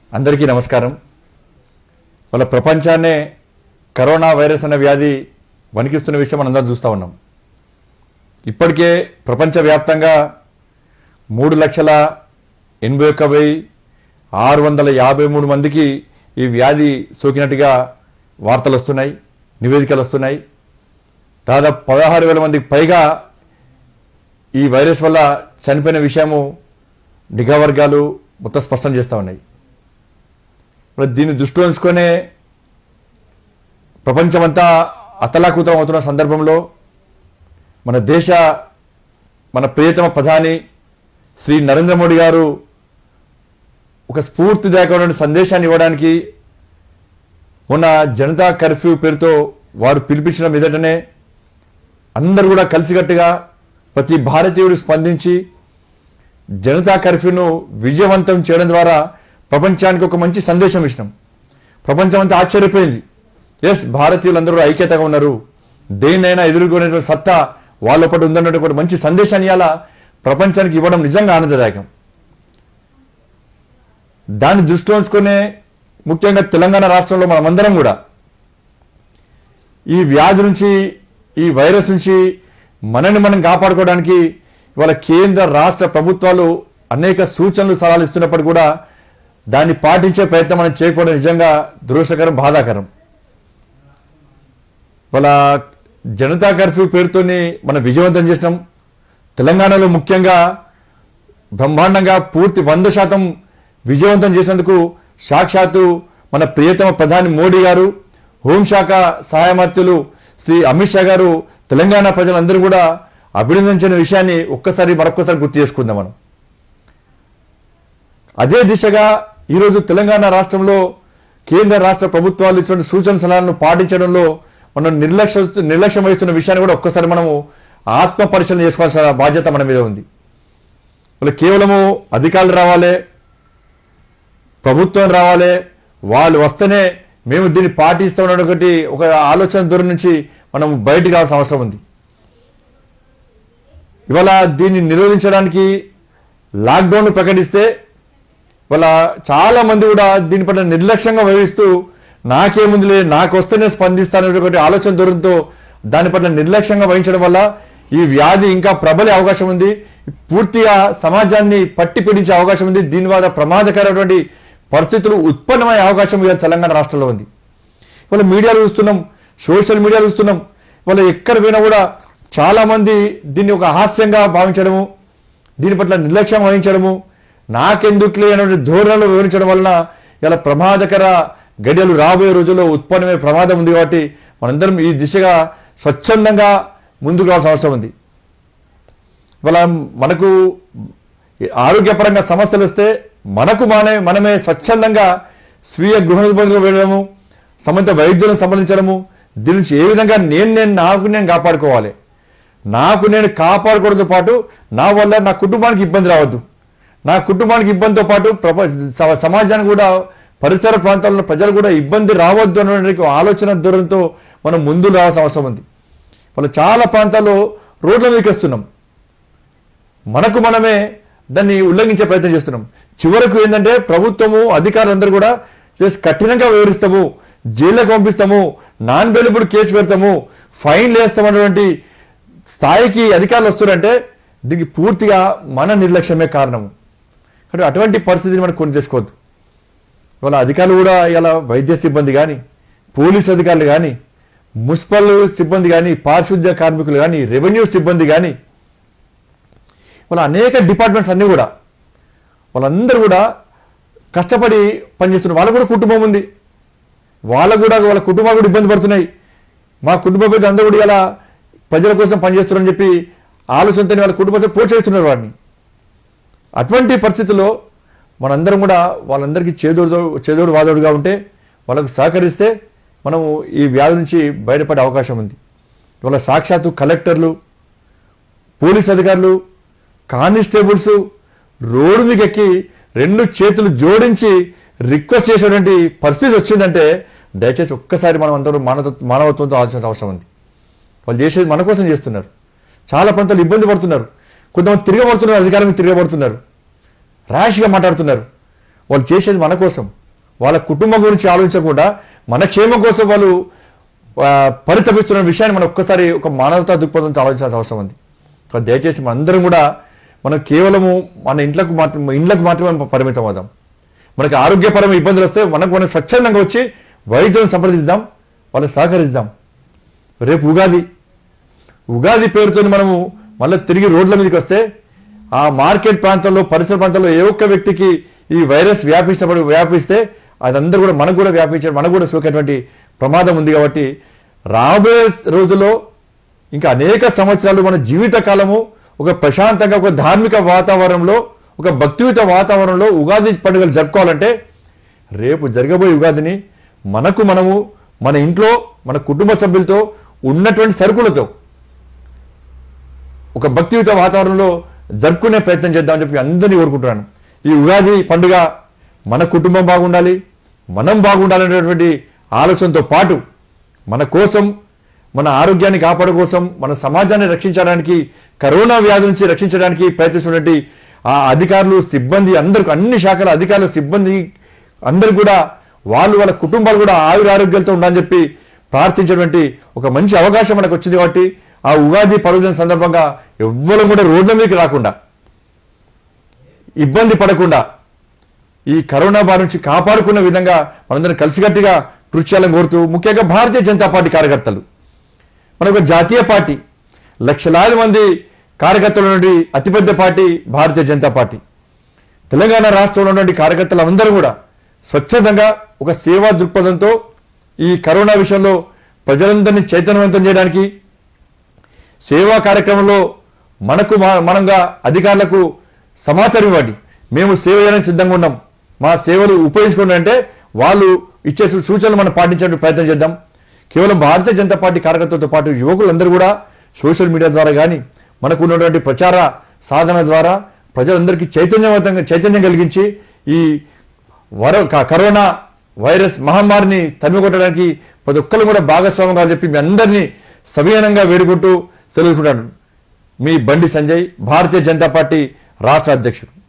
అందరికీ నమస్కారం వాళ్ళ ప్రపంచాన్నే కరోనా వైరస్ అనే వ్యాధి వణికిస్తున్న విషయం మనందరం చూస్తూ ఉన్నాం ఇప్పటికే ప్రపంచవ్యాప్తంగా మూడు లక్షల ఎనభై ఒక్క వెయ్యి ఆరు వందల యాభై మూడు మందికి ఈ వ్యాధి సోకినట్టుగా వార్తలు వస్తున్నాయి నివేదికలు వస్తున్నాయి దాదాపు పదహారు వేల మందికి పైగా ఈ వైరస్ వల్ల చనిపోయిన విషయము నిఘా వర్గాలు మొత్తం స్పష్టం చేస్తూ ఉన్నాయి మరి దీన్ని దృష్టిలో ఉంచుకొనే ప్రపంచమంతా అతలాకుతలం అవుతున్న సందర్భంలో మన దేశ మన ప్రియతమ ప్రధాని శ్రీ నరేంద్ర మోడీ గారు ఒక స్ఫూర్తిదాయకమైన సందేశాన్ని ఇవ్వడానికి మొన్న జనతా కర్ఫ్యూ పేరుతో వారు పిలిపించిన మీదటనే అందరూ కూడా కలిసికట్టుగా ప్రతి భారతీయుడు స్పందించి జనతా కర్ఫ్యూను విజయవంతం చేయడం ద్వారా ప్రపంచానికి ఒక మంచి సందేశం ఇచ్చినాం ప్రపంచం అంతా ఆశ్చర్యపోయింది ఎస్ భారతీయులందరూ కూడా ఐక్యతగా ఉన్నారు దేన్నైనా ఎదుర్కొనేటువంటి సత్తా వాళ్ళ ఒకటి ఉందన్నటువంటి మంచి సందేశాన్ని ఇవాళ ప్రపంచానికి ఇవ్వడం నిజంగా ఆనందదాయకం దాన్ని దృష్టిలో ఉంచుకునే ముఖ్యంగా తెలంగాణ రాష్ట్రంలో మనమందరం కూడా ఈ వ్యాధి నుంచి ఈ వైరస్ నుంచి మనని మనం కాపాడుకోవడానికి ఇవాళ కేంద్ర రాష్ట్ర ప్రభుత్వాలు అనేక సూచనలు సలహాలు ఇస్తున్నప్పటికీ కూడా దాన్ని పాటించే ప్రయత్నం మనం చేయకపోవడం నిజంగా దురదృష్టకరం బాధాకరం ఇవాళ జనతా కర్ఫ్యూ పేరుతోని మనం విజయవంతం చేసినాం తెలంగాణలో ముఖ్యంగా బ్రహ్మాండంగా పూర్తి వంద శాతం విజయవంతం చేసేందుకు సాక్షాత్తు మన ప్రియతమ ప్రధాని మోడీ గారు హోంశాఖ సహాయ మంత్రులు శ్రీ అమిత్ షా గారు తెలంగాణ ప్రజలందరూ కూడా అభినందించిన విషయాన్ని ఒక్కసారి మరొక్కసారి గుర్తు చేసుకుందాం మనం అదే దిశగా ఈరోజు తెలంగాణ రాష్ట్రంలో కేంద్ర రాష్ట్ర ప్రభుత్వాలు ఇచ్చిన సూచన సలహాలను పాటించడంలో మనం నిర్లక్ష్య నిర్లక్ష్యం వహిస్తున్న విషయాన్ని కూడా ఒక్కసారి మనము ఆత్మ పరిశీలన చేసుకోవాల్సిన బాధ్యత మన మీద ఉంది వాళ్ళు కేవలము అధికారులు రావాలి ప్రభుత్వం రావాలి వాళ్ళు వస్తేనే మేము దీన్ని పాటిస్తామన్న ఒకటి ఒక ఆలోచన దూరం నుంచి మనం బయటకు రావాల్సిన అవసరం ఉంది ఇవాళ దీన్ని నిరోధించడానికి లాక్డౌన్ ప్రకటిస్తే వాళ్ళ చాలా మంది కూడా దీని పట్ల నిర్లక్ష్యంగా వహిస్తూ నాకేముందిలే నాకు వస్తేనే స్పందిస్తాననే ఒకటి ఆలోచన దూరంతో దాని పట్ల నిర్లక్ష్యంగా వహించడం వల్ల ఈ వ్యాధి ఇంకా ప్రబలే అవకాశం ఉంది పూర్తిగా సమాజాన్ని పట్టి పీడించే అవకాశం ఉంది దీని వల్ల ప్రమాదకరమైనటువంటి పరిస్థితులు ఉత్పన్నమయ్యే అవకాశం ఇవాళ తెలంగాణ రాష్ట్రంలో ఉంది ఇవాళ మీడియాలో చూస్తున్నాం సోషల్ మీడియాలో చూస్తున్నాం ఇవాళ ఎక్కడ పోయినా కూడా చాలా మంది దీన్ని ఒక హాస్యంగా భావించడము దీని పట్ల నిర్లక్ష్యం వహించడము నాకెందుకులే అనే ధోరణిలో వివరించడం వలన ఇలా ప్రమాదకర గడియలు రాబోయే రోజుల్లో ఉత్పన్నమే ప్రమాదం ఉంది కాబట్టి మనందరం ఈ దిశగా స్వచ్ఛందంగా ముందుకు రావాల్సిన అవసరం ఉంది ఇవాళ మనకు ఆరోగ్యపరంగా సమస్యలు వస్తే మనకు మనమే మనమే స్వచ్ఛందంగా స్వీయ గృహ నిబంధనలు వెళ్ళడము సంబంధిత వైద్యులను సంబంధించడము దీని నుంచి ఏ విధంగా నేను నేను నాకు నేను కాపాడుకోవాలి నాకు నేను కాపాడుకోవడంతో పాటు నా వల్ల నా కుటుంబానికి ఇబ్బంది రావద్దు నా కుటుంబానికి ఇబ్బందితో పాటు ప్రప స- సమాజానికి కూడా పరిసర ప్రాంతాల్లో ప్రజలు కూడా ఇబ్బంది రావద్దు అనే ఆలోచన దూరంతో మనం ముందు రావాల్సిన అవసరం ఉంది వాళ్ళు చాలా ప్రాంతాల్లో రోడ్ల మీదకి వస్తున్నాం మనకు మనమే దాన్ని ఉల్లంఘించే ప్రయత్నం చేస్తున్నాం చివరకు ఏంటంటే ప్రభుత్వము అధికారులందరూ కూడా చేసి కఠినంగా వివరిస్తాము జైలుకు పంపిస్తాము నాన్ బెయిలబుల్ కేసు పెడతాము ఫైన్ వేస్తామన్నటువంటి స్థాయికి అధికారులు వస్తున్నారంటే దీనికి పూర్తిగా మన నిర్లక్ష్యమే కారణము కాబట్టి అటువంటి పరిస్థితిని మనం కొని తెచ్చుకోవద్దు ఇవాళ అధికారులు కూడా ఇలా వైద్య సిబ్బంది కానీ పోలీస్ అధికారులు కానీ మున్సిపల్ సిబ్బంది కానీ పారిశుద్ధ్య కార్మికులు కానీ రెవెన్యూ సిబ్బంది కానీ వాళ్ళ అనేక డిపార్ట్మెంట్స్ అన్నీ కూడా వాళ్ళందరూ కూడా కష్టపడి పనిచేస్తున్నారు వాళ్ళకు కూడా కుటుంబం ఉంది వాళ్ళకు కూడా వాళ్ళ కుటుంబాలు కూడా ఇబ్బంది పడుతున్నాయి మా కుటుంబ పెద్ద అందరూ కూడా ఇలా ప్రజల కోసం పనిచేస్తున్నారని చెప్పి ఆలోచనతో వాళ్ళ కుటుంబ పోషిస్తున్నారు వాడిని అటువంటి పరిస్థితుల్లో మనందరం కూడా వాళ్ళందరికీ చేదోడు చేదోడు వాదోడుగా ఉంటే వాళ్ళకు సహకరిస్తే మనము ఈ వ్యాధి నుంచి బయటపడే అవకాశం ఉంది ఇవాళ సాక్షాత్తు కలెక్టర్లు పోలీస్ అధికారులు కానిస్టేబుల్స్ రోడ్డు మీకు ఎక్కి రెండు చేతులు జోడించి రిక్వెస్ట్ చేసేటువంటి పరిస్థితి వచ్చిందంటే దయచేసి ఒక్కసారి మనం అందరూ మానవ మానవత్వంతో ఆలోచించాల్సిన అవసరం ఉంది వాళ్ళు చేసేది మన కోసం చేస్తున్నారు చాలా ప్రాంతాలు ఇబ్బంది పడుతున్నారు కొంతమంది తిరగబడుతున్నారు అధికారం మీద తిరగబడుతున్నారు ర్యాష్గా మాట్లాడుతున్నారు వాళ్ళు చేసేది మన కోసం వాళ్ళ కుటుంబం గురించి ఆలోచించకుండా మన క్షేమం కోసం వాళ్ళు ఆ, పరితపిస్తున్న విషయాన్ని మనం ఒక్కసారి ఒక మానవతా దృక్పథంతో ఆలోచించాల్సిన అవసరం ఉంది కాబట్టి దయచేసి మనందరం కూడా మనం కేవలము మన ఇంట్లకు మాత్రం ఇండ్లకు మాత్రమే మనం పరిమితం అవుదాం మనకి ఆరోగ్యపరమైన ఇబ్బందులు వస్తే మనకు మనం స్వచ్ఛందంగా వచ్చి వైద్యులను సంప్రదిద్దాం వాళ్ళకి సహకరిద్దాం రేపు ఉగాది ఉగాది పేరుతో మనము మళ్ళీ తిరిగి రోడ్ల మీదకి వస్తే ఆ మార్కెట్ ప్రాంతంలో పరిసర ప్రాంతంలో ఏ ఒక్క వ్యక్తికి ఈ వైరస్ వ్యాపించినప్పుడు వ్యాపిస్తే అదందరూ కూడా మనకు కూడా వ్యాపించే మనకు కూడా సోకేటువంటి ప్రమాదం ఉంది కాబట్టి రాబోయే రోజుల్లో ఇంకా అనేక సంవత్సరాలు మన జీవిత కాలము ఒక ప్రశాంతంగా ఒక ధార్మిక వాతావరణంలో ఒక భక్తియుత వాతావరణంలో ఉగాది పండుగలు జరుపుకోవాలంటే రేపు జరగబోయే ఉగాదిని మనకు మనము మన ఇంట్లో మన కుటుంబ సభ్యులతో ఉన్నటువంటి సరుకులతో ఒక భక్తియుత వాతావరణంలో జరుపుకునే ప్రయత్నం చేద్దామని చెప్పి అందరినీ కోరుకుంటున్నాను ఈ ఉగాది పండుగ మన కుటుంబం బాగుండాలి మనం బాగుండాలనేటువంటి ఆలోచనతో పాటు మన కోసం మన ఆరోగ్యాన్ని కాపాడు కోసం మన సమాజాన్ని రక్షించడానికి కరోనా వ్యాధి నుంచి రక్షించడానికి ప్రయత్నిస్తున్నటువంటి ఆ అధికారులు సిబ్బంది అందరికి అన్ని శాఖల అధికారులు సిబ్బంది అందరు కూడా వాళ్ళు వాళ్ళ కుటుంబాలు కూడా ఆయుర ఆరోగ్యాలతో ఉండాలని చెప్పి ప్రార్థించేటువంటి ఒక మంచి అవకాశం మనకు వచ్చింది కాబట్టి ఆ ఉగాది పర్వదిన సందర్భంగా ఎవ్వరం కూడా రోడ్ల మీదకి రాకుండా ఇబ్బంది పడకుండా ఈ కరోనా బారి నుంచి కాపాడుకున్న విధంగా మనందరం కలిసికట్టుగా కృషి చేయాలని కోరుతూ ముఖ్యంగా భారతీయ జనతా పార్టీ కార్యకర్తలు మన ఒక జాతీయ పార్టీ లక్షలాది మంది కార్యకర్తలు ఉన్నటువంటి అతిపెద్ద పార్టీ భారతీయ జనతా పార్టీ తెలంగాణ రాష్ట్రంలో ఉన్నటువంటి కార్యకర్తలు అందరూ కూడా స్వచ్ఛందంగా ఒక సేవా దృక్పథంతో ఈ కరోనా విషయంలో ప్రజలందరినీ చైతన్యవంతం చేయడానికి సేవా కార్యక్రమంలో మనకు మా- మనంగా అధికారులకు సమాచారం ఇవ్వండి మేము సేవ చేయడానికి సిద్ధంగా ఉన్నాం మా సేవలు ఉపయోగించుకోండి అంటే వాళ్ళు ఇచ్చే సూ- సూచనలు మనం పాటించడానికి ప్రయత్నం చేద్దాం కేవలం భారతీయ జనతా పార్టీ కార్యకర్తలతో పాటు యువకులందరూ కూడా సోషల్ మీడియా ద్వారా కానీ మనకు ఉన్నటువంటి ప్రచార సాధన ద్వారా ప్రజలందరికీ చైతన్యవంతంగా చైతన్యం కలిగించి ఈ వర క- కరోనా వైరస్ మహమ్మారిని తరిమికొట్టడానికి ప్రతి ఒక్కరు కూడా భాగస్వామ్యంగా చెప్పి మీ అందరినీ సవినయంగా వేడుకుంటూ సెలవుకుంటాను మీ బండి సంజయ్ భారతీయ జనతా పార్టీ రాష్ట్ర అధ్యక్షుడు